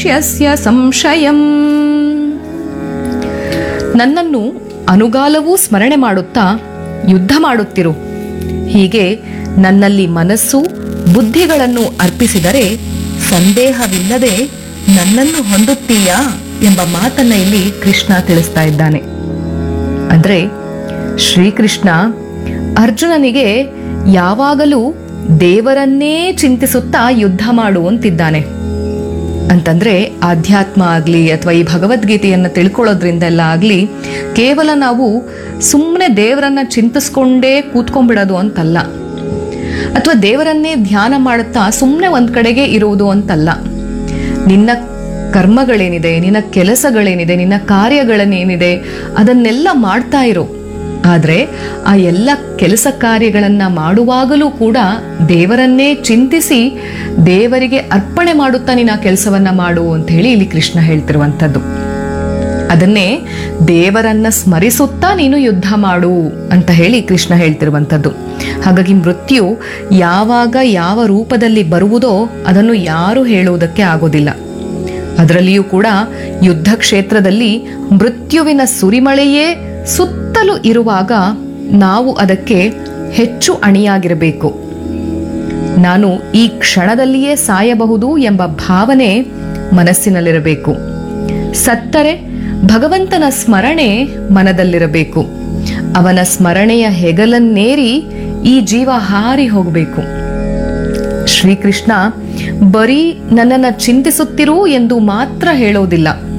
ಯಸ್ಯ ಸಂಶಯಂ ನನ್ನನ್ನು ಅನುಗಾಲವೂ ಸ್ಮರಣೆ ಮಾಡುತ್ತಾ ಯುದ್ಧ ಮಾಡುತ್ತಿರು ಹೀಗೆ ನನ್ನಲ್ಲಿ ಮನಸ್ಸು ಬುದ್ಧಿಗಳನ್ನು ಅರ್ಪಿಸಿದರೆ ಸಂದೇಹವಿಲ್ಲದೆ ನನ್ನನ್ನು ಹೊಂದುತ್ತೀಯಾ ಎಂಬ ಮಾತನ್ನ ಇಲ್ಲಿ ಕೃಷ್ಣ ತಿಳಿಸ್ತಾ ಇದ್ದಾನೆ ಅಂದ್ರೆ ಶ್ರೀಕೃಷ್ಣ ಅರ್ಜುನನಿಗೆ ಯಾವಾಗಲೂ ದೇವರನ್ನೇ ಚಿಂತಿಸುತ್ತಾ ಯುದ್ಧ ಮಾಡುವಂತಿದ್ದಾನೆ ಅಂತಂದ್ರೆ ಆಧ್ಯಾತ್ಮ ಆಗ್ಲಿ ಅಥವಾ ಈ ಭಗವದ್ಗೀತೆಯನ್ನು ತಿಳ್ಕೊಳ್ಳೋದ್ರಿಂದೆಲ್ಲ ಆಗ್ಲಿ ಕೇವಲ ನಾವು ಸುಮ್ಮನೆ ದೇವರನ್ನ ಚಿಂತಿಸ್ಕೊಂಡೇ ಕೂತ್ಕೊಂಡ್ಬಿಡೋದು ಅಂತಲ್ಲ ಅಥವಾ ದೇವರನ್ನೇ ಧ್ಯಾನ ಮಾಡುತ್ತಾ ಸುಮ್ಮನೆ ಒಂದ್ ಕಡೆಗೆ ಇರುವುದು ಅಂತಲ್ಲ ನಿನ್ನ ಕರ್ಮಗಳೇನಿದೆ ನಿನ್ನ ಕೆಲಸಗಳೇನಿದೆ ನಿನ್ನ ಕಾರ್ಯಗಳನ್ನೇನಿದೆ ಅದನ್ನೆಲ್ಲ ಮಾಡ್ತಾ ಇರು ಆದ್ರೆ ಆ ಎಲ್ಲ ಕೆಲಸ ಕಾರ್ಯಗಳನ್ನ ಮಾಡುವಾಗಲೂ ಕೂಡ ದೇವರನ್ನೇ ಚಿಂತಿಸಿ ದೇವರಿಗೆ ಅರ್ಪಣೆ ಮಾಡುತ್ತಾ ನೀನು ಆ ಕೆಲಸವನ್ನ ಮಾಡು ಅಂತ ಹೇಳಿ ಇಲ್ಲಿ ಕೃಷ್ಣ ಹೇಳ್ತಿರುವಂಥದ್ದು ಅದನ್ನೇ ದೇವರನ್ನ ಸ್ಮರಿಸುತ್ತಾ ನೀನು ಯುದ್ಧ ಮಾಡು ಅಂತ ಹೇಳಿ ಕೃಷ್ಣ ಹೇಳ್ತಿರುವಂಥದ್ದು ಹಾಗಾಗಿ ಮೃತ್ಯು ಯಾವಾಗ ಯಾವ ರೂಪದಲ್ಲಿ ಬರುವುದೋ ಅದನ್ನು ಯಾರು ಹೇಳುವುದಕ್ಕೆ ಆಗೋದಿಲ್ಲ ಅದರಲ್ಲಿಯೂ ಕೂಡ ಯುದ್ಧ ಕ್ಷೇತ್ರದಲ್ಲಿ ಮೃತ್ಯುವಿನ ಸುರಿಮಳೆಯೇ ಸುತ್ತಲೂ ಇರುವಾಗ ನಾವು ಅದಕ್ಕೆ ಹೆಚ್ಚು ಅಣಿಯಾಗಿರಬೇಕು ನಾನು ಈ ಕ್ಷಣದಲ್ಲಿಯೇ ಸಾಯಬಹುದು ಎಂಬ ಭಾವನೆ ಮನಸ್ಸಿನಲ್ಲಿರಬೇಕು ಸತ್ತರೆ ಭಗವಂತನ ಸ್ಮರಣೆ ಮನದಲ್ಲಿರಬೇಕು ಅವನ ಸ್ಮರಣೆಯ ಹೆಗಲನ್ನೇರಿ ಈ ಜೀವ ಹಾರಿ ಹೋಗಬೇಕು ಶ್ರೀಕೃಷ್ಣ ಬರೀ ನನ್ನನ್ನು ಚಿಂತಿಸುತ್ತಿರು ಎಂದು ಮಾತ್ರ ಹೇಳೋದಿಲ್ಲ